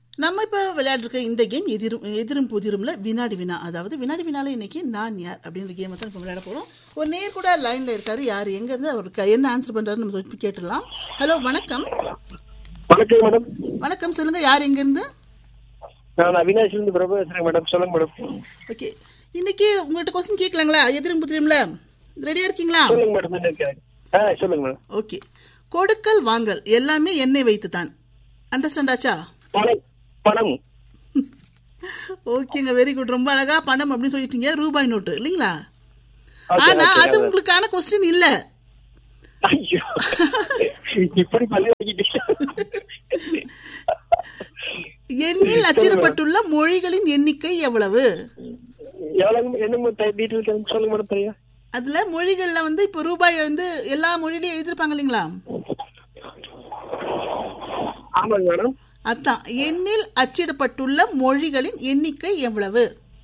நம்ம இப்போ விளையாடுற இந்த கேம் எதிரும் எதிரும் புதிரும்ல வினாடி வினா அதாவது வினாடி வினால இன்னைக்கு நான் யார் அப்படின்ற கேமை தான் இப்போ விளையாட போகிறோம் ஒரு நேர் கூட லைனில் இருக்காரு யார் எங்கேருந்து அவருக்கு என்ன ஆன்சர் பண்ணுறாருன்னு நம்ம சொல்லி கேட்டுடலாம் ஹலோ வணக்கம் வணக்கம் மேடம் வணக்கம் சொல்லுங்கள் யார் எங்கேருந்து நான் அவினாஷ்லேருந்து பிரபு பேசுறேன் மேடம் சொல்லுங்க மேடம் ஓகே இன்னைக்கு உங்கள்கிட்ட கொஸ்டின் கேட்கலாங்களா எதிரும் புதிரும்ல ரெடியாக இருக்கீங்களா சொல்லுங்க மேடம் என்ன இருக்கு? ஆ சொல்லுங்க மேடம் ஓகே கொடுக்கல் வாங்கல் எல்லாமே எண்ணெய் வைத்து தான் அண்டர்ஸ்டாண்ட் ஆச்சா பணம் பணம் ஓகேங்க வெரி குட் ரொம்ப அழகா பணம் அப்படின்னு சொல்லிட்டீங்க ரூபாய் நோட்டு இல்லைங்களா Okay, ஆனா okay, அது okay. உங்களுக்கான கொஸ்டின் இல்ல ஐயோ இப்படி பள்ளி வாங்கிட்டீங்க எண்ணில் அச்சிடப்பட்டுள்ள மொழிகளின் எண்ணிக்கை எவ்வளவு எவ்வளவு என்ன டீட்டெயில் சொல்லுங்க மேடம் தெரியும் அதுல மொழிகள்ல வந்து இப்ப ரூபாய் வந்து எல்லா மொழியிலயும் எழுதிருப்பாங்க இல்லைங்களா ஆமாங்க மேடம் அதான் எண்ணில் அச்சிடப்பட்டுள்ள மொழிகளின் எண்ணிக்கை எவ்வளவு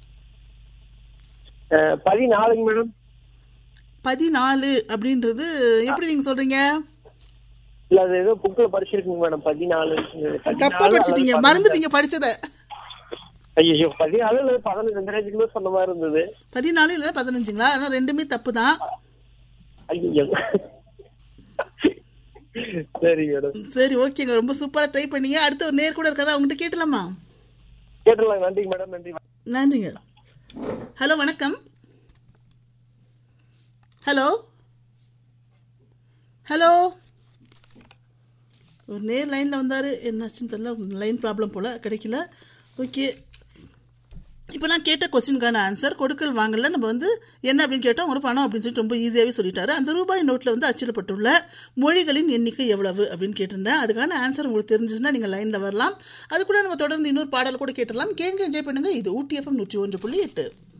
அஹ், பதினாலுங்க மேடம் பதினாலு அப்படின்றது எப்படி நீங்க சொல்றீங்க இல்ல அது ஏதோ புக்ல படிச்சிருக்குங்க மேடம் பதினாலு தப்பா படிச்சிட்டீங்க மறந்துட்டீங்க படிச்சத ஐயோ பதினாலு இல்ல பதினஞ்சு ரெண்டு ரேஞ்சுக்குள்ள சொன்ன மாதிரி இருந்தது பதினாலு இல்ல பதினஞ்சுங்களா ஆனா ரெண்டுமே தப்பு தான் ஐயோ சரி மேடம் சரி ஓகேங்க ரொம்ப சூப்பரா ட்ரை பண்ணீங்க அடுத்து ஒரு நேர் கூட இருக்காரா அவங்ககிட்ட கேட்டலாமா கேட்டுலாம் நன்றிங்க மேடம் நன்றி நன்றிங்க ஹலோ வணக்கம் ஹலோ ஹலோ ஒரு நேர் லைனில் வந்தார் என்னாச்சுன்னு தெரியல லைன் ப்ராப்ளம் போல் கிடைக்கல ஓகே இப்போ நான் கேட்ட கொஸ்டினுக்கான ஆன்சர் கொடுக்கல் வாங்கல நம்ம வந்து என்ன அப்படின்னு கேட்டோம் ஒரு பணம் அப்படின்னு சொல்லிட்டு ரொம்ப ஈஸியாகவே சொல்லிட்டாரு அந்த ரூபாய் நோட்டில் வந்து அச்சிடப்பட்டுள்ள மொழிகளின் எண்ணிக்கை எவ்வளவு அப்படின்னு கேட்டிருந்தேன் அதுக்கான ஆன்சர் உங்களுக்கு தெரிஞ்சுச்சுன்னா நீங்கள் லைனில் வரலாம் அது கூட நம்ம தொடர்ந்து இன்னொரு பாடல் கூட கேட்டுடலாம் கேங்க என்ஜாய் பண்ணுங்க இது ஊட்டி எஃப்எம் நூற்றி ஒன்று புள்ளி எட்டு